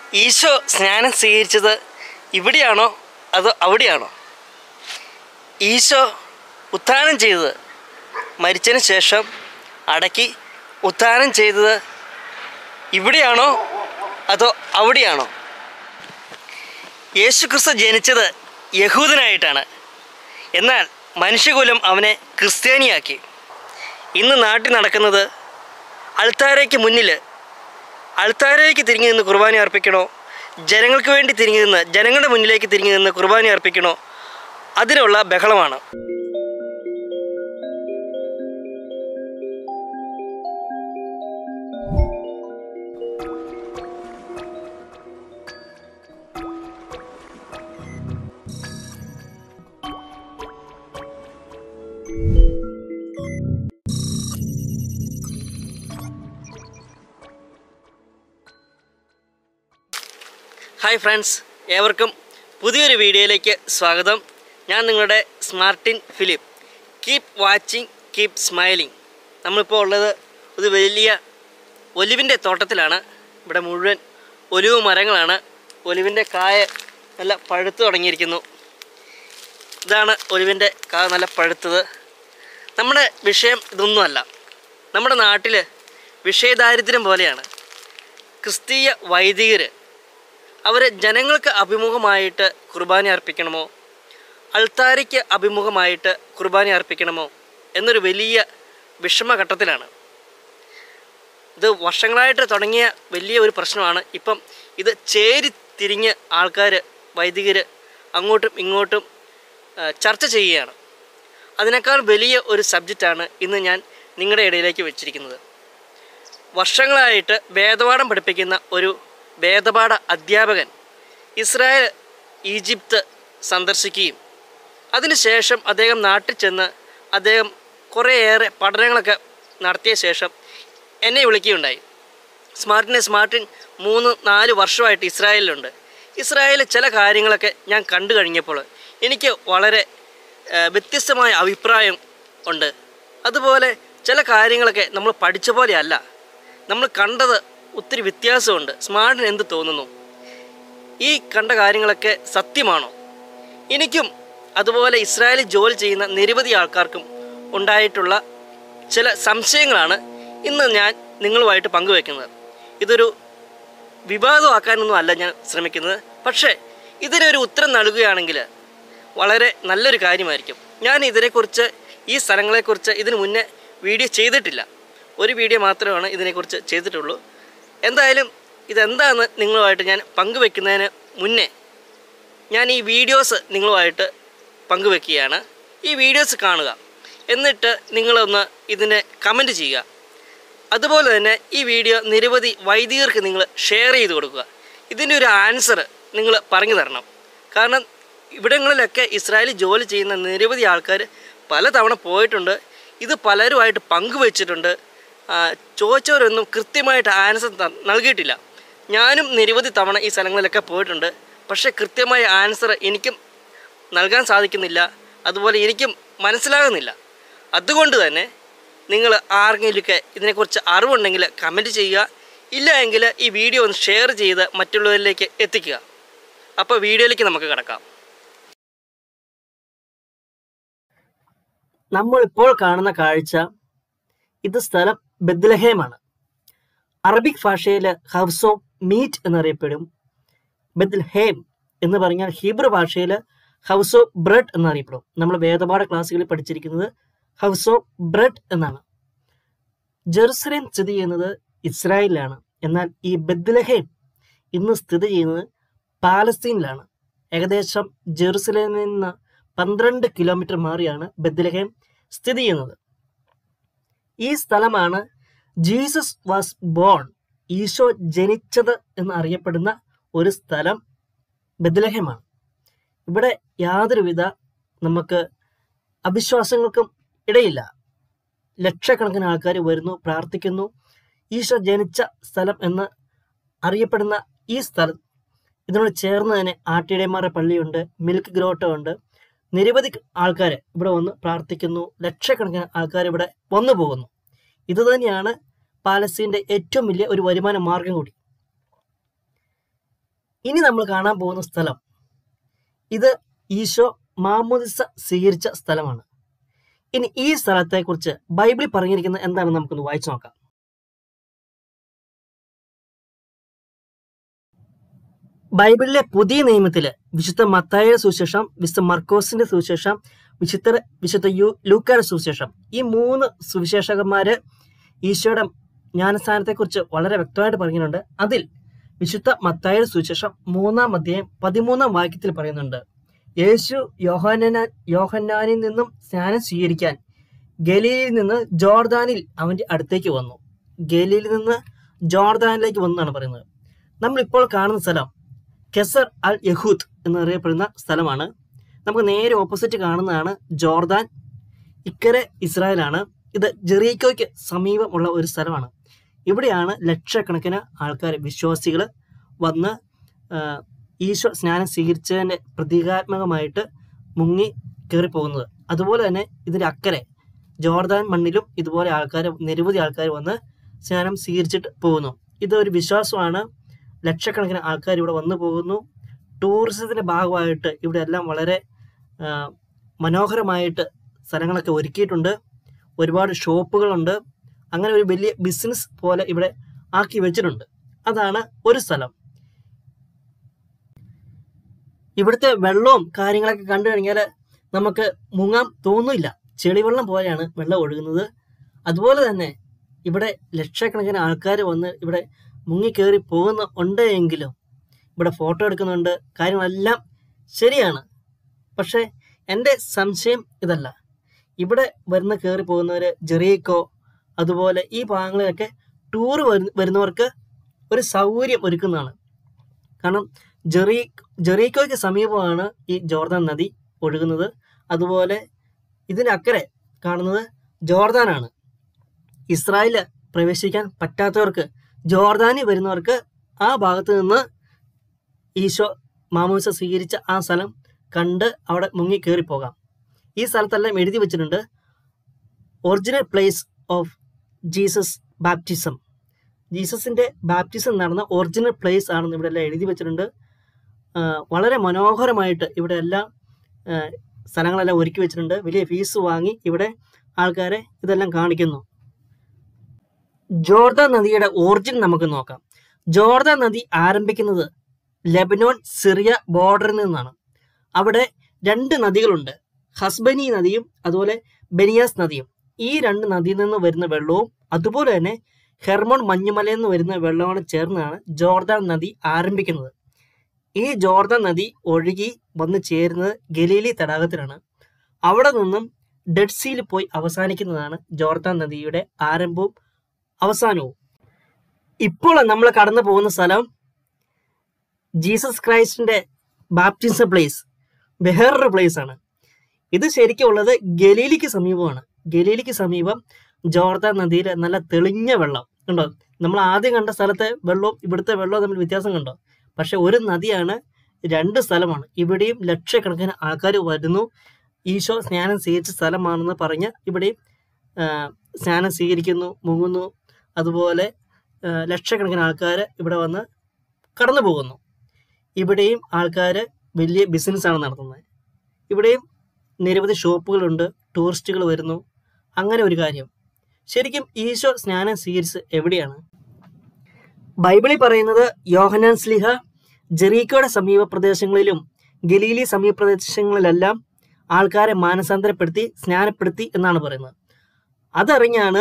ഈശോ സ്നാനം സ്വീകരിച്ചത് ഇവിടെയാണോ അതോ അവിടെയാണോ ഈശോ ഉത്ഥാനം ചെയ്തത് മരിച്ചതിന് ശേഷം അടക്കി ഉത്ഥാനം ചെയ്തത് ഇവിടെയാണോ അതോ അവിടെയാണോ യേശു ക്രിസ്തു ജനിച്ചത് യഹൂദനായിട്ടാണ് എന്നാൽ മനുഷ്യകുലം അവനെ ക്രിസ്ത്യാനിയാക്കി ഇന്ന് നാട്ടിൽ നടക്കുന്നത് അൾത്താരയ്ക്ക് മുന്നിൽ അൾത്താരയ്ക്ക് തിരിഞ്ഞു നിന്ന് കുർബാന അർപ്പിക്കണോ ജനങ്ങൾക്ക് വേണ്ടി തിരിഞ്ഞു നിന്ന് ജനങ്ങളുടെ മുന്നിലേക്ക് തിരിഞ്ഞു നിന്ന് കുർബാന അർപ്പിക്കണോ അതിനുള്ള ബഹളമാണ് ഹായ് ഫ്രണ്ട്സ് ഏവർക്കും പുതിയൊരു വീഡിയോയിലേക്ക് സ്വാഗതം ഞാൻ നിങ്ങളുടെ Smartin Philip keep watching keep smiling നമ്മളിപ്പോൾ ഉള്ളത് ഒരു വലിയ ഒലിവിൻ്റെ തോട്ടത്തിലാണ് ഇവിടെ മുഴുവൻ ഒലിവ് മരങ്ങളാണ് ഒലിവിൻ്റെ കായ നല്ല പഴുത്തു തുടങ്ങിയിരിക്കുന്നു ഇതാണ് ഒലിവിൻ്റെ കാ നല്ല പഴുത്തത് നമ്മുടെ വിഷയം ഇതൊന്നുമല്ല നമ്മുടെ നാട്ടിൽ വിഷയദാരിദ്ര്യം പോലെയാണ് ക്രിസ്തീയ വൈദികർ അവർ ജനങ്ങൾക്ക് അഭിമുഖമായിട്ട് കുർബാന അർപ്പിക്കണമോ അൾത്താരയ്ക്ക് അഭിമുഖമായിട്ട് കുർബാന അർപ്പിക്കണമോ എന്നൊരു വലിയ വിഷമഘട്ടത്തിലാണ് ഇത് വർഷങ്ങളായിട്ട് തുടങ്ങിയ വലിയ ഒരു പ്രശ്നമാണ് ഇപ്പം ഇത് ചേരി തിരിഞ്ഞ് ആൾക്കാർ വൈദികർ അങ്ങോട്ടും ഇങ്ങോട്ടും ആ, ചർച്ച ചെയ്യുകയാണ് അതിനേക്കാൾ വലിയ ഒരു സബ്ജക്റ്റാണ് ഇന്ന് ഞാൻ നിങ്ങളുടെ ഇടയിലേക്ക് വെച്ചിരിക്കുന്നത് വർഷങ്ങളായിട്ട് വേദപാഠം പഠിപ്പിക്കുന്ന ഒരു വേദപാഠ അധ്യാപകൻ ഇസ്രായേൽ ഈജിപ്ത് സന്ദർശിക്കുകയും അതിനുശേഷം അദ്ദേഹം നാട്ടിൽ ചെന്ന് അദ്ദേഹം കുറേയേറെ പഠനങ്ങളൊക്കെ നടത്തിയ ശേഷം എന്നെ വിളിക്കുകയുണ്ടായി സ്മാർട്ടിനെ സ്മാർട്ടിൻ മൂന്ന് നാല് വർഷമായിട്ട് ഇസ്രായേലിലുണ്ട് ഇസ്രായേലിൽ ചില കാര്യങ്ങളൊക്കെ ഞാൻ കണ്ടു കഴിഞ്ഞപ്പോൾ എനിക്ക് വളരെ ആ, വ്യത്യസ്തമായ അഭിപ്രായം ഉണ്ട് അതുപോലെ ചില കാര്യങ്ങളൊക്കെ നമ്മൾ പഠിച്ച പോലെയല്ല നമ്മൾ കണ്ടത് ഒത്തിരി വ്യത്യാസമുണ്ട് സ്മാർട്ടിന് എന്ത് തോന്നുന്നു ഈ കണ്ട കാര്യങ്ങളൊക്കെ സത്യമാണോ എനിക്കും അതുപോലെ ഇസ്രായേലിൽ ജോലി ചെയ്യുന്ന നിരവധി ആൾക്കാർക്കും ഉണ്ടായിട്ടുള്ള ചില സംശയങ്ങളാണ് ഇന്ന് ഞാൻ നിങ്ങളുമായിട്ട് പങ്കുവെക്കുന്നത് ഇതൊരു വിവാദമാക്കാനൊന്നും അല്ല ഞാൻ ശ്രമിക്കുന്നത് പക്ഷേ ഇതിനൊരു ഉത്തരം നൽകുകയാണെങ്കിൽ വളരെ നല്ലൊരു കാര്യമായിരിക്കും ഞാൻ ഇതിനെക്കുറിച്ച് ഈ സ്ഥലങ്ങളെക്കുറിച്ച് ഇതിനു മുന്നേ വീഡിയോ ചെയ്തിട്ടില്ല ഒരു വീഡിയോ മാത്രമാണ് ഇതിനെക്കുറിച്ച് ചെയ്തിട്ടുള്ളൂ എന്തായാലും ഇതെന്താണെന്ന് നിങ്ങളുമായിട്ട് ഞാൻ പങ്കുവെക്കുന്നതിന് മുന്നേ ഞാൻ ഈ വീഡിയോസ് നിങ്ങളുമായിട്ട് പങ്കുവെക്കുകയാണ് ഈ വീഡിയോസ് കാണുക എന്നിട്ട് നിങ്ങളൊന്ന് ഇതിനെ കമൻറ്റ് ചെയ്യുക അതുപോലെ തന്നെ ഈ വീഡിയോ നിരവധി വൈദികർക്ക് നിങ്ങൾ ഷെയർ ചെയ്ത് കൊടുക്കുക ഇതിൻ്റെ ഒരു ആൻസർ നിങ്ങൾ പറഞ്ഞു തരണം കാരണം ഇവിടങ്ങളിലൊക്കെ ഇസ്രായേലിൽ ജോലി ചെയ്യുന്ന നിരവധി ആൾക്കാർ പലതവണ പോയിട്ടുണ്ട് ഇത് പലരുമായിട്ട് പങ്കുവച്ചിട്ടുണ്ട് ആ, ചോദിച്ചവരൊന്നും കൃത്യമായിട്ട് ആൻസർ ത- നൽകിയിട്ടില്ല ഞാനും നിരവധി തവണ ഈ സ്ഥലങ്ങളിലൊക്കെ പോയിട്ടുണ്ട് പക്ഷേ കൃത്യമായ ആൻസർ എനിക്കും നൽകാൻ സാധിക്കുന്നില്ല അതുപോലെ എനിക്കും മനസ്സിലാകുന്നില്ല അതുകൊണ്ട് തന്നെ നിങ്ങൾ ആർക്കെങ്കിലുമൊക്കെ ഇതിനെക്കുറിച്ച് അറിവുണ്ടെങ്കിൽ കമൻറ്റ് ചെയ്യുക ഇല്ല എങ്കിൽ ഈ വീഡിയോ ഒന്ന് ഷെയർ ചെയ്ത് മറ്റുള്ളവരിലേക്ക് എത്തിക്കുക അപ്പോൾ വീഡിയോയിലേക്ക് നമുക്ക് കിടക്കാം നമ്മൾ ഇപ്പോൾ കാണുന്ന കാഴ്ച ഇത് സ്ഥലം ബദ്ലഹേമാണ് അറബിക് ഭാഷയിൽ ഹൗസ് ഓഫ് മീറ്റ് എന്നറിയപ്പെടും ബദ്ൽഹേം എന്ന് പറഞ്ഞാൽ ഹീബ്രു ഭാഷയിൽ ഹൗസ് ഓഫ് ബ്രെഡ് എന്നറിയപ്പെടും നമ്മൾ വേദപാഠ ക്ലാസ്സുകളിൽ പഠിച്ചിരിക്കുന്നത് ഹൗസ് ഓഫ് ബ്രെഡ് എന്നാണ് ജെറുസലേം സ്ഥിതി ചെയ്യുന്നത് ഇസ്രായേലിലാണ് എന്നാൽ ഈ ബദ്ലഹേം ഇന്ന് സ്ഥിതി ചെയ്യുന്നത് പാലസ്തീനിലാണ് ഏകദേശം ജെറുസലേമിൽ നിന്ന് പന്ത്രണ്ട് കിലോമീറ്റർ മാറിയാണ് ബദ്ലഹേം സ്ഥിതി ചെയ്യുന്നത് ഈ സ്ഥലമാണ് ജീസസ് വാസ് ബോൺ ഈശോ ജനിച്ചത് എന്ന് അറിയപ്പെടുന്ന ഒരു സ്ഥലം ബദ്ലഹേമാണ് ഇവിടെ യാതൊരുവിധ നമുക്ക് അവിശ്വാസങ്ങൾക്കും ഇടയില്ല ലക്ഷക്കണക്കിന് ആൾക്കാർ വരുന്നു പ്രാർത്ഥിക്കുന്നു ഈശോ ജനിച്ച സ്ഥലം എന്ന് അറിയപ്പെടുന്ന ഈ സ്ഥലം ഇതിനോട് ചേർന്ന് തന്നെ ആട്ടിടയന്മാരുടെ പള്ളിയുണ്ട് മിൽക്ക് ഗ്രോട്ടോ ഉണ്ട് നിരവധി ആൾക്കാർ ഇവിടെ വന്ന് പ്രാർത്ഥിക്കുന്നു ലക്ഷക്കണക്കിന് ആൾക്കാർ ഇവിടെ വന്നു പോകുന്നു ഇത് തന്നെയാണ് പാലസ്തീൻ്റെ ഏറ്റവും വലിയ ഒരു വരുമാന മാർഗം കൂടി ഇനി നമ്മൾ കാണാൻ പോകുന്ന സ്ഥലം ഇത് ഈശോ മാമോദിസ സ്വീകരിച്ച സ്ഥലമാണ് ഇനി ഈ സ്ഥലത്തെക്കുറിച്ച് ബൈബിളിൽ പറഞ്ഞിരിക്കുന്നത് എന്താണെന്ന് നമുക്കൊന്ന് വായിച്ചു നോക്കാം ബൈബിളിലെ പുതിയ നിയമത്തില് വിശുദ്ധ മത്തായുടെ സുവിശേഷം വിശുദ്ധ മർക്കോസിന്റെ സുവിശേഷം വിശുദ്ധ വിശുദ്ധ യു ലൂക്കായുടെ സുവിശേഷം ഈ മൂന്ന് സുവിശേഷകന്മാര് ഈശോയുടെ ജ്ഞാനസ്ഥാനത്തെക്കുറിച്ച് വളരെ വ്യക്തമായിട്ട് പറയുന്നുണ്ട് അതിൽ വിശുദ്ധ മത്തായുടെ സുവിശേഷം മൂന്നാം അധ്യായം പതിമൂന്നാം വാക്യത്തിൽ പറയുന്നുണ്ട് യേശു യോഹന യോഹന്നാനിൽ നിന്നും സ്നാനം സ്വീകരിക്കാൻ ഗലീലിൽ നിന്ന് ജോർദാനിൽ അവന്റെ അടുത്തേക്ക് വന്നു ഗലീലിൽ നിന്ന് ജോർദാനിലേക്ക് വന്നു എന്നാണ് പറയുന്നത് നമ്മൾ ഇപ്പോൾ കാണുന്ന സ്ഥലം കെസർ അൽ യഹൂദ് എന്നറിയപ്പെടുന്ന സ്ഥലമാണ് നമുക്ക് നേരെ ഓപ്പോസിറ്റ് കാണുന്നതാണ് ജോർദാൻ ഇക്കരെ ഇസ്രായേലാണ് ഇത് ജെറീക്കോയ്ക്ക് സമീപമുള്ള ഒരു സ്ഥലമാണ് ഇവിടെയാണ് ലക്ഷക്കണക്കിന് ആൾക്കാർ വിശ്വാസികൾ വന്ന് ആ, ഈശോ സ്നാനം സ്വീകരിച്ചതിൻ്റെ പ്രതീകാത്മകമായിട്ട് മുങ്ങി കയറി പോകുന്നത് അതുപോലെ തന്നെ ഇതിൻ്റെ അക്കരെ ജോർദാൻ മണ്ണിലും ഇതുപോലെ ആൾക്കാർ നിരവധി ആൾക്കാർ വന്ന് സ്നാനം സ്വീകരിച്ചിട്ട് പോകുന്നു ഇതൊരു വിശ്വാസമാണ് ലക്ഷക്കണക്കിന് ആൾക്കാർ ഇവിടെ വന്നു പോകുന്നു ടൂറിസത്തിൻ്റെ ഭാഗമായിട്ട് ഇവിടെ എല്ലാം വളരെ ആ, മനോഹരമായിട്ട് സ്ഥലങ്ങളൊക്കെ ഒരുക്കിയിട്ടുണ്ട് ഒരുപാട് ഷോപ്പുകളുണ്ട് അങ്ങനെ ഒരു വലിയ ബിസിനസ് പോലെ ഇവിടെ ആക്കി വെച്ചിട്ടുണ്ട് അതാണ് ഒരു സ്ഥലം ഇവിടുത്തെ വെള്ളവും കാര്യങ്ങളൊക്കെ കണ്ടു കഴിഞ്ഞാൽ നമുക്ക് മുങ്ങാൻ തോന്നില്ല ചെളിവെള്ളം പോലെയാണ് വെള്ളം ഒഴുകുന്നത് അതുപോലെ തന്നെ ഇവിടെ ലക്ഷക്കണക്കിന് ആൾക്കാർ വന്ന് ഇവിടെ മുങ്ങിക്കേറി പോകുന്ന ഉണ്ട് എങ്കിലും ഇവിടെ ഫോട്ടോ എടുക്കുന്നുണ്ട് കാര്യങ്ങളെല്ലാം ശരിയാണ് പക്ഷേ എൻ്റെ സംശയം ഇതല്ല ഇവിടെ വരുന്ന കയറി പോകുന്നവർ ജെറീക്കോ അതുപോലെ ഈ ഭാഗങ്ങളിലൊക്കെ ടൂർ വരുന്നവർക്ക് ഒരു സൗകര്യം ഒരുക്കുന്നതാണ് കാരണം ജെറീ ജെറീക്കോയ്ക്ക് സമീപമാണ് ഈ ജോർദാൻ നദി ഒഴുകുന്നത് അതുപോലെ ഇതിന് അക്കരെ കാണുന്നത് ജോർദാനാണ് ഇസ്രായേലിൽ പ്രവേശിക്കാൻ പറ്റാത്തവർക്ക് ജോർദാനിൽ വരുന്നവർക്ക് ആ ഭാഗത്ത് നിന്ന് ഈശോ മാമോസ സ്വീകരിച്ച ആ സ്ഥലം കണ്ട് അവിടെ മുങ്ങി കയറി പോകാം ഈ സ്ഥലത്തെല്ലാം എഴുതി വെച്ചിട്ടുണ്ട് original place of Jesus baptism ജീസസിന്റെ ബാപ്റ്റിസം നടന്ന ഒറിജിനൽ പ്ലേസ് ആണെന്ന് ഇവിടെ എല്ലാം എഴുതി വെച്ചിട്ടുണ്ട് ആ, വളരെ മനോഹരമായിട്ട് ഇവിടെ എല്ലാം ആ, സ്ഥലങ്ങളെല്ലാം ഒരുക്കി വെച്ചിട്ടുണ്ട് വലിയ ഫീസ് വാങ്ങി ഇവിടെ ആൾക്കാരെ ഇതെല്ലാം കാണിക്കുന്നു ജോർദാൻ നദിയുടെ ഓറിജിൻ നമുക്ക് നോക്കാം ജോർദാൻ നദി ആരംഭിക്കുന്നത് ലെബനോൺ സിറിയ ബോർഡറിൽ നിന്നാണ് അവിടെ രണ്ട് നദികളുണ്ട് ഹസ്ബനി നദിയും അതുപോലെ ബെനിയാസ് നദിയും ഈ രണ്ട് നദിയിൽ നിന്ന് വരുന്ന വെള്ളവും അതുപോലെ തന്നെ ഹെർമോൺ മഞ്ഞുമലയിൽ നിന്ന് വരുന്ന വെള്ളമാണ് ചേർന്നാണ് ജോർദാൻ നദി ആരംഭിക്കുന്നത് ഈ ജോർദാൻ നദി ഒഴുകി വന്ന് ചേരുന്നത് ഗലീലി തടാകത്തിലാണ് അവിടെ നിന്നും ഡെഡ് സീയിൽ പോയി അവസാനിക്കുന്നതാണ് ജോർദാൻ നദിയുടെ ആരംഭവും അവസാനവും ഇപ്പോൾ നമ്മൾ കടന്നു പോകുന്ന സ്ഥലം ജീസസ് ക്രൈസ്റ്റിന്റെ ബാപ്റ്റിസം പ്ലേസ് വേറൊരു പ്ലേസ് ആണ് ഇത് ശരിക്കും ഉള്ളത് ഗലീലിക്ക് സമീപമാണ് ഗലീലിക്ക് സമീപം ജോർദാൻ നദിയിലെ നല്ല തെളിഞ്ഞ വെള്ളം കണ്ടോ നമ്മൾ ആദ്യം കണ്ട സ്ഥലത്തെ വെള്ളവും ഇവിടുത്തെ വെള്ളവും തമ്മിൽ വ്യത്യാസം കണ്ടോ പക്ഷെ ഒരു നദിയാണ് രണ്ട് സ്ഥലമാണ് ഇവിടെയും ലക്ഷക്കണക്കിന് ആൾക്കാർ വരുന്നു ഈശോ സ്നാനം സ്വീകരിച്ച സ്ഥലമാണെന്ന് പറഞ്ഞ് ഇവിടെയും ആ, സ്നാനം സ്വീകരിക്കുന്നു മുങ്ങുന്നു അതുപോലെ ആ, ലക്ഷക്കണക്കിന് ആൾക്കാർ ഇവിടെ വന്ന് കടന്നു പോകുന്നു ഇവിടെയും ആൾക്കാർ വലിയ ബിസിനസ്സാണ് നടത്തുന്നത് ഇവിടെയും നിരവധി ഷോപ്പുകളുണ്ട് ടൂറിസ്റ്റുകൾ വരുന്നു അങ്ങനെ ഒരു കാര്യം ശരിക്കും ഈശോ സ്നാനം സ്വീകരിച്ച് എവിടെയാണ് ബൈബിളിൽ പറയുന്നത് യോഹനാൻ സ്ലിഹ ജെറീക്കോയുടെ സമീപ പ്രദേശങ്ങളിലും ഗലീലി സമീപ പ്രദേശങ്ങളിലെല്ലാം ആൾക്കാരെ മാനസാന്തരപ്പെടുത്തി സ്നാനപ്പെടുത്തി എന്നാണ് പറയുന്നത് അതറിഞ്ഞാണ്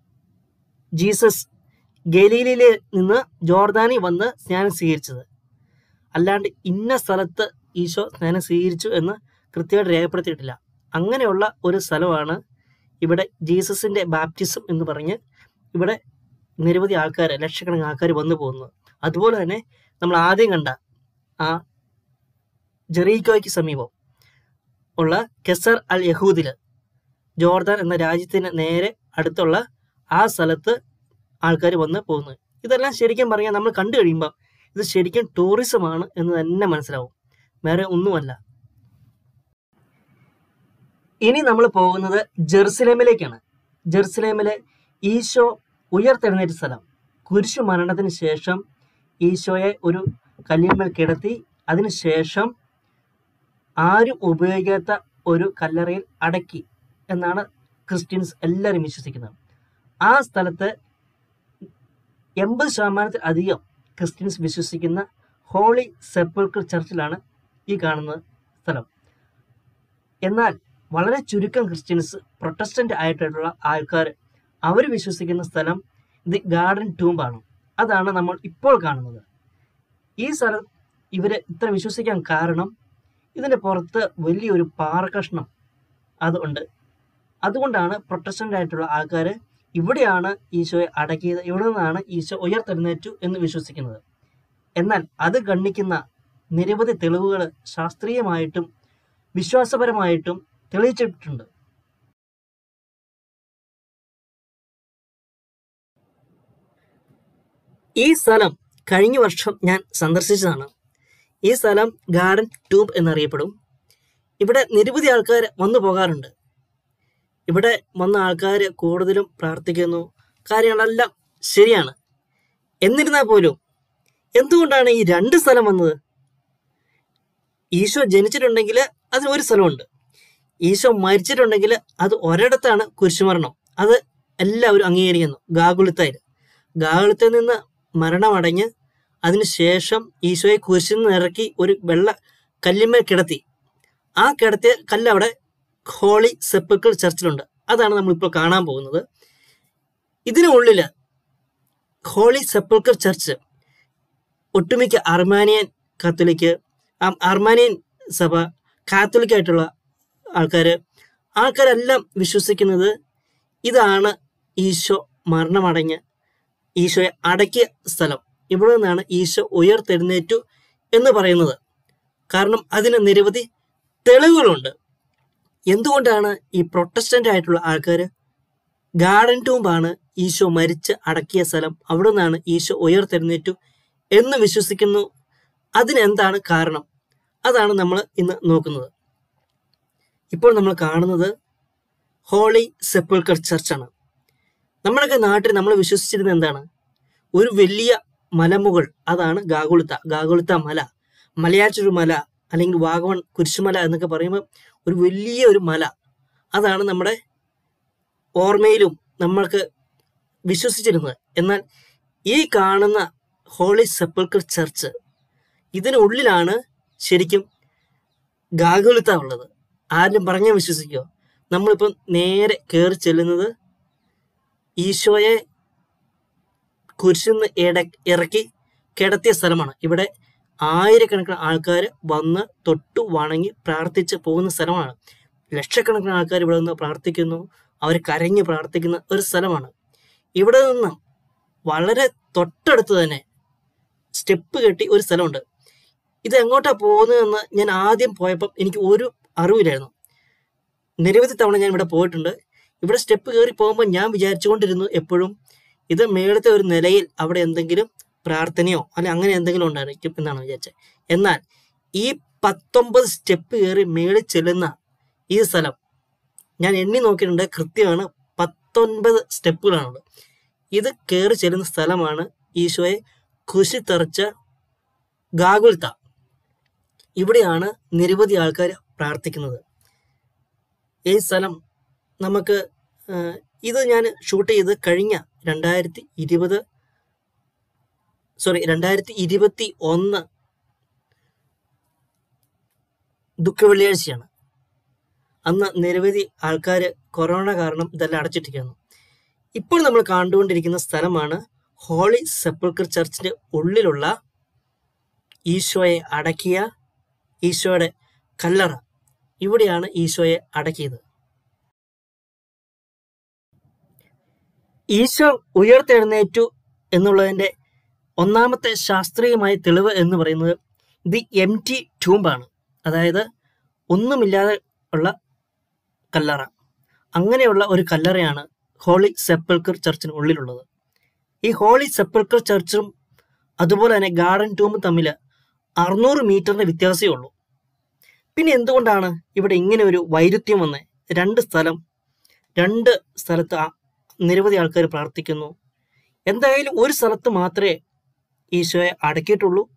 ജീസസ് ഗലീലിയിൽ നിന്ന് ജോർദാനി വന്ന് സ്നാനം സ്വീകരിച്ചത് അല്ലാണ്ട് ഇന്ന സ്ഥലത്ത് ഈശോ സ്നാനം സ്വീകരിച്ചു എന്ന് കൃത്യമായിട്ട് രേഖപ്പെടുത്തിയിട്ടില്ല അങ്ങനെയുള്ള ഒരു സ്ഥലമാണ് ഇവിടെ ജീസസിന്റെ ബാപ്റ്റിസം എന്ന് പറഞ്ഞ് ഇവിടെ നിരവധി ആൾക്കാർ ലക്ഷക്കണക്കിന് ആൾക്കാർ വന്നു പോകുന്നത് അതുപോലെ തന്നെ നമ്മൾ ആദ്യം കണ്ട ആ ജെറീക്കോയ്ക്ക് സമീപം ഉള്ള കെസർ അൽ യഹൂദില് ജോർദാൻ എന്ന രാജ്യത്തിന് നേരെ അടുത്തുള്ള ആ സ്ഥലത്ത് ആൾക്കാർ വന്ന് പോകുന്നത് ഇതെല്ലാം ശരിക്കും പറയാൻ നമ്മൾ കണ്ടു കഴിയുമ്പോൾ ഇത് ശരിക്കും ടൂറിസമാണ് എന്ന് തന്നെ മനസ്സിലാവും വേറെ ഒന്നുമല്ല ഇനി നമ്മൾ പോകുന്നത് ജെറുസലേമിലേക്കാണ് ജെറുസലേമിലെ ഈശോ ഉയർത്തെഴുന്നേറ്റ സ്ഥലം കുരിശു മരണത്തിന് ശേഷം ഈശോയെ ഒരു കല്ലിന്മേൽ കിടത്തി അതിനുശേഷം ആരും ഉപയോഗിക്കാത്ത ഒരു കല്ലറയിൽ അടക്കി എന്നാണ് ക്രിസ്ത്യൻസ് എല്ലാവരും വിശ്വസിക്കുന്നത് ആ സ്ഥലത്ത് എൺപത് ശതമാനത്തിൽ അധികം ക്രിസ്ത്യൻസ് വിശ്വസിക്കുന്ന ഹോളി സെപ്പിൾക്കർ ചർച്ചിലാണ് ഈ കാണുന്ന സ്ഥലം എന്നാൽ വളരെ ചുരുക്കം ക്രിസ്ത്യൻസ് പ്രൊട്ടസ്റ്റന്റ് ആയിട്ടുള്ള ആൾക്കാർ അവർ വിശ്വസിക്കുന്ന സ്ഥലം ദി ഗാർഡൻ ടൂംബാണ് അതാണ് നമ്മൾ ഇപ്പോൾ കാണുന്നത് ഈ സ്ഥലം ഇവർ ഇത്ര വിശ്വസിക്കാൻ കാരണം ഇതിൻ്റെ പുറത്ത് വലിയൊരു പാറക്കഷ്ണം അത് ഉണ്ട് അതുകൊണ്ടാണ് പ്രൊട്ടസ്റ്റന്റ് ആയിട്ടുള്ള ആൾക്കാർ ഇവിടെയാണ് ഈശോയെ അടക്കിയത് ഇവിടെ നിന്നാണ് ഈശോ ഉയർത്തെഴുന്നേറ്റു എന്ന് വിശ്വസിക്കുന്നത് എന്നാൽ അത് ഗണ്ണിക്കുന്ന നിരവധി തെളിവുകൾ ശാസ്ത്രീയമായിട്ടും വിശ്വാസപരമായിട്ടും തെളിയിച്ചിട്ടുണ്ട് ഈ സ്ഥലം കഴിഞ്ഞ വർഷം ഞാൻ സന്ദർശിച്ചതാണ് ഈ സ്ഥലം ഗാർഡൻ ട്യൂബ് എന്നറിയപ്പെടും ഇവിടെ നിരവധി ആൾക്കാർ വന്നു പോകാറുണ്ട് ഇവിടെ വന്ന ആൾക്കാർ കൂടുതലും പ്രാർത്ഥിക്കുന്നു കാര്യങ്ങളെല്ലാം ശരിയാണ് എന്നിരുന്നാൽ പോലും എന്തുകൊണ്ടാണ് ഈ രണ്ട് സ്ഥലം വന്നത് ഈശോ ജനിച്ചിട്ടുണ്ടെങ്കിൽ അതിന് ഒരു സ്ഥലമുണ്ട് ഈശോ മരിച്ചിട്ടുണ്ടെങ്കിൽ അത് ഒരിടത്താണ് കുരിശുമരണം അത് എല്ലാവരും അംഗീകരിക്കുന്നു ഗാഗുളിത്തയിൽ ഗാഗുളിത്തയിൽ നിന്ന് മരണമടഞ്ഞ് അതിനുശേഷം ഈശോയെ കുരിശിൽ നിന്ന് ഇറക്കി ഒരു വെള്ള കല്ലിന്മേൽ കിടത്തി ആ കിടത്തിയ കല്ല് അവിടെ ഹോളി സെപ്പിക്കിൾ ചർച്ചിലുണ്ട് അതാണ് നമ്മളിപ്പോൾ കാണാൻ പോകുന്നത് ഇതിനുള്ളിൽ ഹോളി സെപ്പിൾക്കർ ചർച്ച് ഒട്ടുമിക്ക അർമാനിയൻ കത്തോലിക്ക് അർമാനിയൻ സഭ കാത്തോലിക് ആയിട്ടുള്ള ആൾക്കാർ ആൾക്കാരെല്ലാം വിശ്വസിക്കുന്നത് ഇതാണ് ഈശോ മരണമടഞ്ഞ് ഈശോയെ അടക്കിയ സ്ഥലം ഇവിടെ നിന്നാണ് ഈശോ ഉയർത്തെഴുന്നേറ്റു എന്ന് പറയുന്നത് കാരണം അതിന് നിരവധി തെളിവുകളുണ്ട് എന്തുകൊണ്ടാണ് ഈ പ്രൊട്ടസ്റ്റന്റ് ആയിട്ടുള്ള ആൾക്കാർ ഗാർഡൻ ടൂമ്പാണ് ഈശോ മരിച്ച് അടക്കിയ സ്ഥലം അവിടെ നിന്നാണ് ഈശോ ഉയർത്തെഴുന്നേറ്റു എന്ന് വിശ്വസിക്കുന്നു അതിനെന്താണ് കാരണം അതാണ് നമ്മൾ ഇന്ന് നോക്കുന്നത് ഇപ്പോൾ നമ്മൾ കാണുന്നത് ഹോളി സെപ്പിൾക്കർ ചർച്ചാണ് നമ്മുടെയൊക്കെ നാട്ടിൽ നമ്മൾ വിശ്വസിച്ചിരുന്നത് എന്താണ് ഒരു വലിയ മലമുകൾ അതാണ് ഗാഗുളിത്ത ഗാഗുളിത്ത മല മലയാറ്റൊരു മല അല്ലെങ്കിൽ വാഗവൺ കുരിശുമല എന്നൊക്കെ പറയുമ്പോൾ ഒരു വലിയ ഒരു മല അതാണ് നമ്മുടെ ഓർമ്മയിലും നമ്മൾക്ക് വിശ്വസിച്ചിരുന്നത് എന്നാൽ ഈ കാണുന്ന ഹോളി സെപ്പിൾക്കർ ചർച്ച് ഇതിനുള്ളിലാണ് ശരിക്കും ഗാഗുളിത്ത ഉള്ളത് ആരും പറഞ്ഞാൽ വിശ്വസിക്കുമോ നമ്മളിപ്പം നേരെ കയറി ചെല്ലുന്നത് ഈശോയെ കുരിശിൽ നിന്ന് ഇട ഇറക്കി കിടത്തിയ സ്ഥലമാണ് ഇവിടെ ആയിരക്കണക്കിന് ആൾക്കാർ വന്ന് തൊട്ടു വണങ്ങി പ്രാർത്ഥിച്ച് പോകുന്ന സ്ഥലമാണ് ലക്ഷക്കണക്കിന് ആൾക്കാർ ഇവിടെ നിന്ന് പ്രാർത്ഥിക്കുന്നു അവർ കരഞ്ഞ് പ്രാർത്ഥിക്കുന്ന ഒരു സ്ഥലമാണ് ഇവിടെ നിന്ന് വളരെ തൊട്ടടുത്ത് തന്നെ സ്റ്റെപ്പ് കെട്ടി ഒരു സ്ഥലമുണ്ട് ഇത് എങ്ങോട്ടാ പോകുന്നതെന്ന് ഞാൻ ആദ്യം പോയപ്പം എനിക്ക് ഒരു അറിവില്ലായിരുന്നു നിരവധി തവണ ഞാൻ ഇവിടെ പോയിട്ടുണ്ട് ഇവിടെ സ്റ്റെപ്പ് കയറി പോകുമ്പോൾ ഞാൻ വിചാരിച്ചുകൊണ്ടിരുന്നു എപ്പോഴും ഇത് മേളത്തെ ഒരു നിലയിൽ അവിടെ എന്തെങ്കിലും പ്രാർത്ഥനയോ അല്ലെ അങ്ങനെ എന്തെങ്കിലും ഉണ്ടായിരിക്കും എന്നാണ് വിചാരിച്ചത് എന്നാൽ ഈ പത്തൊമ്പത് സ്റ്റെപ്പ് കയറി മേളിൽ ചെല്ലുന്ന ഈ സ്ഥലം ഞാൻ എണ്ണി നോക്കിയിട്ടുണ്ട് കൃത്യമാണ് പത്തൊൻപത് സ്റ്റെപ്പുകളാണുള്ളത് ഇത് കയറി ചെല്ലുന്ന സ്ഥലമാണ് ഈശോയെ കുശി തെറിച്ച ഗാഗുൽത്ത ഇവിടെയാണ് നിരവധി ആൾക്കാർ പ്രാർത്ഥിക്കുന്നത് ഈ സ്ഥലം നമുക്ക് ആ, ഇത് ഞാൻ ഷൂട്ട് ചെയ്ത് കഴിഞ്ഞ രണ്ടായിരത്തി ഇരുപത് സോറി രണ്ടായിരത്തി ഇരുപത്തി ഒന്ന് ദുഃഖ വെള്ളിയാഴ്ചയാണ് അന്ന് നിരവധി ആൾക്കാർ കൊറോണ കാരണം ഇതെല്ലാം അടച്ചിട്ടിരിക്കുന്നു ഇപ്പോൾ നമ്മൾ കണ്ടുകൊണ്ടിരിക്കുന്ന സ്ഥലമാണ് ഹോളി സെപ്പിൾക്കർ ചർച്ചിന്റെ ഉള്ളിലുള്ള ഈശോയെ അടക്കിയ ഈശോയുടെ കല്ലറ ഇവിടെയാണ് ഈശോയെ അടക്കിയത് ഈശോ ഉയർത്തെഴുന്നേറ്റു എന്നുള്ളതിൻ്റെ ഒന്നാമത്തെ ശാസ്ത്രീയമായ തെളിവ് എന്ന് പറയുന്നത് ദി എം ടി ട്യൂംബാണ് അതായത് ഒന്നുമില്ലാതെ ഉള്ള കല്ലറ അങ്ങനെയുള്ള ഒരു കല്ലറയാണ് ഹോളി സെപ്പിൾക്കർ ചർച്ചിന് ഉള്ളിലുള്ളത് ഈ ഹോളി സെപ്പിൾക്കർ ചർച്ചും അതുപോലെ തന്നെ ഗാർഡൻ ടൂമും തമ്മിൽ അറുന്നൂറ് മീറ്ററിന്റെ വ്യത്യാസമേ ഉള്ളൂ പിന്നെ എന്തുകൊണ്ടാണ് ഇവിടെ ഇങ്ങനെ ഒരു വൈരുദ്ധ്യം വന്നത് രണ്ട് സ്ഥലം രണ്ട് സ്ഥലത്ത് ആ- നിരവധി ആൾക്കാർ പ്രാർത്ഥിക്കുന്നു എന്തായാലും ഒരു സ്ഥലത്ത് മാത്രമേ ഈശോയെ അടക്കിയിട്ടുള്ളൂ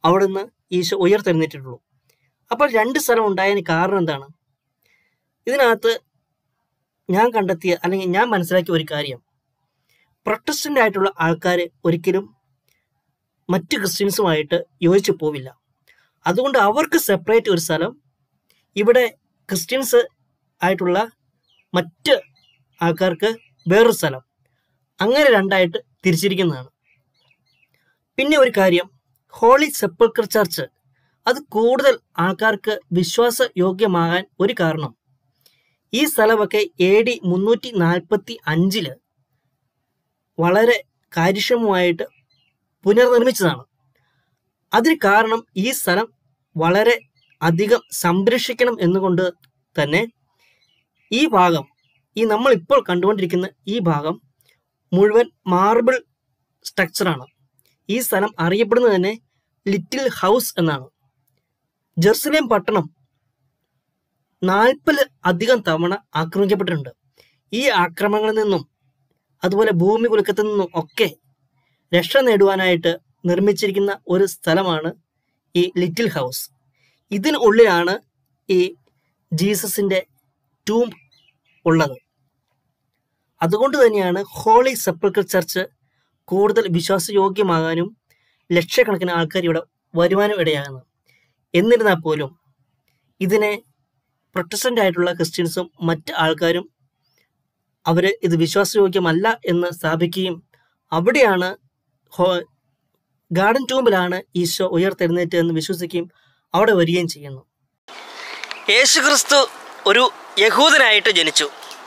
അവിടുന്ന് ഈശോ ഉയർത്തെഴുന്നേറ്റിട്ടുള്ളൂ അപ്പോൾ രണ്ട് സ്ഥലം ഉണ്ടായതിന് കാരണം എന്താണ് ഇതിനകത്ത് ഞാൻ കണ്ടെത്തിയ അല്ലെങ്കിൽ ഞാൻ മനസ്സിലാക്കിയ ഒരു കാര്യം പ്രൊട്ടസ്റ്റൻ്റ് ആയിട്ടുള്ള ആൾക്കാർ ഒരിക്കലും മറ്റ് ക്രിസ്ത്യൻസുമായിട്ട് യോജിച്ചു പോവില്ല അതുകൊണ്ട് അവർക്ക് സെപ്പറേറ്റ് ഒരു സ്ഥലം ഇവിടെ ക്രിസ്ത്യൻസ് ആയിട്ടുള്ള മറ്റ് ആൾക്കാർക്ക് വേറൊരു സ്ഥലം അങ്ങനെ രണ്ടായിട്ട് തിരിച്ചിരിക്കുന്നതാണ് പിന്നെ ഒരു കാര്യം ഹോളി സെപ്പൾക്കർ ചർച്ച് അത് കൂടുതൽ ആൾക്കാർക്ക് വിശ്വാസയോഗ്യമാകാൻ ഒരു കാരണം ഈ സ്ഥലമൊക്കെ എ ഡി മുന്നൂറ്റി നാൽപ്പത്തി അഞ്ചില് വളരെ കാര്യക്ഷമമായിട്ട് പുനർനിർമ്മിച്ചതാണ് അതിന് കാരണം ഈ സ്ഥലം വളരെ അധികം സംരക്ഷിക്കണം എന്നുകൊണ്ട് തന്നെ ഈ ഭാഗം ഈ നമ്മൾ ഇപ്പോൾ കണ്ടുകൊണ്ടിരിക്കുന്ന ഈ ഭാഗം മുഴുവൻ മാർബിൾ സ്ട്രക്ചറാണ് ഈ സ്ഥലം അറിയപ്പെടുന്നത് തന്നെ ലിറ്റിൽ ഹൗസ് എന്നാണ് ജെറുസലേം പട്ടണം നാൽപ്പത് അധികം തവണ ആക്രമിക്കപ്പെട്ടിട്ടുണ്ട് ഈ ആക്രമണങ്ങളിൽ നിന്നും അതുപോലെ ഭൂമി കുലുക്കത്തിൽ നിന്നും ഒക്കെ രക്ഷ നേടുവാനായിട്ട് നിർമ്മിച്ചിരിക്കുന്ന ഒരു സ്ഥലമാണ് ഈ ലിറ്റിൽ ഹൗസ് ഇതിനുള്ളിലാണ് ഈ ജീസസിൻ്റെ ടൂം ഉള്ളത് അതുകൊണ്ട് തന്നെയാണ് ഹോളി സെപ്പൾക്കർ ചർച്ച് കൂടുതൽ വിശ്വാസയോഗ്യമാകാനും ലക്ഷക്കണക്കിന് ആൾക്കാർ ഇവിടെ വരുവാനും ഇടയാകുന്നത് എന്നിരുന്നാൽ പോലും ഇതിനെ പ്രൊട്ടസ്റ്റൻ്റ് ആയിട്ടുള്ള ക്രിസ്ത്യൻസും മറ്റ് ആൾക്കാരും അവർ ഇത് വിശ്വാസയോഗ്യമല്ല എന്ന് സ്ഥാപിക്കുകയും അവിടെയാണ് ഹോ ഗാർഡൻ ടൂമ്പിലാണ് ഈശോ ഉയർത്തെഴുന്നേറ്റ് എന്ന് വിശ്വസിക്കുകയും അവിടെ വരികയും ചെയ്യുന്നു യേശുക്രിസ്തു ഒരു യഹൂദനായിട്ട് ജനിച്ചു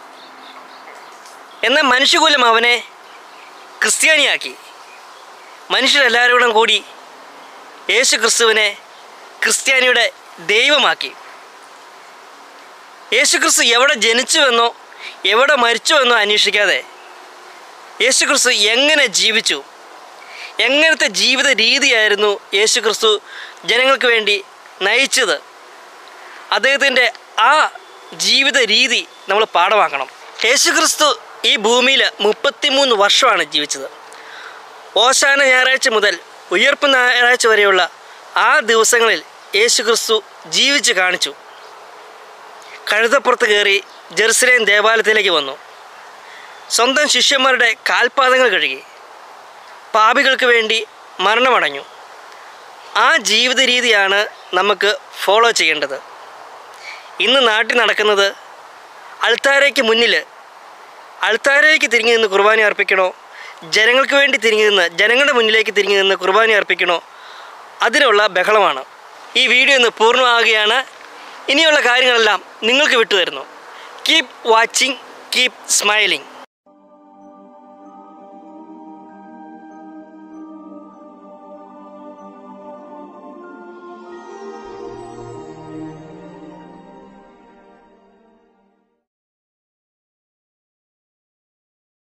എന്നാൽ മനുഷ്യകുലം അവനെ ക്രിസ്ത്യാനിയാക്കി മനുഷ്യരെല്ലാവരും കൂടി യേശു ക്രിസ്തുവിനെ ക്രിസ്ത്യാനിയുടെ ദൈവമാക്കി യേശുക്രിസ്തു എവിടെ ജനിച്ചുവെന്നോ എവിടെ മരിച്ചുവെന്നോ അന്വേഷിക്കാതെ യേശുക്രിസ്തു എങ്ങനെ ജീവിച്ചു എങ്ങനത്തെ ജീവിത രീതിയായിരുന്നു യേശുക്രിസ്തു ജനങ്ങൾക്ക് വേണ്ടി നയിച്ചത് അദ്ദേഹത്തിൻ്റെ ആ ജീവിത രീതി നമ്മൾ പാഠമാക്കണം യേശുക്രിസ്തു ഈ ഭൂമിയിൽ മുപ്പത്തിമൂന്ന് വർഷമാണ് ജീവിച്ചത് ഓശാന ഞായറാഴ്ച മുതൽ ഉയർപ്പ് ഞായറാഴ്ച വരെയുള്ള ആ ദിവസങ്ങളിൽ യേശുക്രിസ്തു ജീവിച്ച് കാണിച്ചു കഴുതപ്പുറത്ത് കയറി ജെറുസലേം ദേവാലയത്തിലേക്ക് വന്നു സ്വന്തം ശിഷ്യന്മാരുടെ കാൽപാദങ്ങൾ കഴുകി പാപികൾക്ക് വേണ്ടി മരണമടഞ്ഞു ആ ജീവിത രീതിയാണ് നമുക്ക് ഫോളോ ചെയ്യേണ്ടത് ഇന്ന് നാട്ടിൽ നടക്കുന്നത് അൾത്താരയ്ക്ക് മുന്നിൽ അൾത്താരയ്ക്ക് തിരിഞ്ഞു നിന്ന് കുർബാന അർപ്പിക്കണോ ജനങ്ങൾക്ക് വേണ്ടി തിരിഞ്ഞു നിന്ന് ജനങ്ങളുടെ മുന്നിലേക്ക് തിരിഞ്ഞു നിന്ന് കുർബാന അർപ്പിക്കണോ അതിനുള്ള ബഹളമാണ് ഈ വീഡിയോ ഇന്ന് പൂർണ്ണമാകുകയാണ് ഇനിയുള്ള കാര്യങ്ങളെല്ലാം നിങ്ങൾക്ക് വിട്ടുതരുന്നു കീപ് വാച്ചിങ് കീപ് സ്മൈലിംഗ്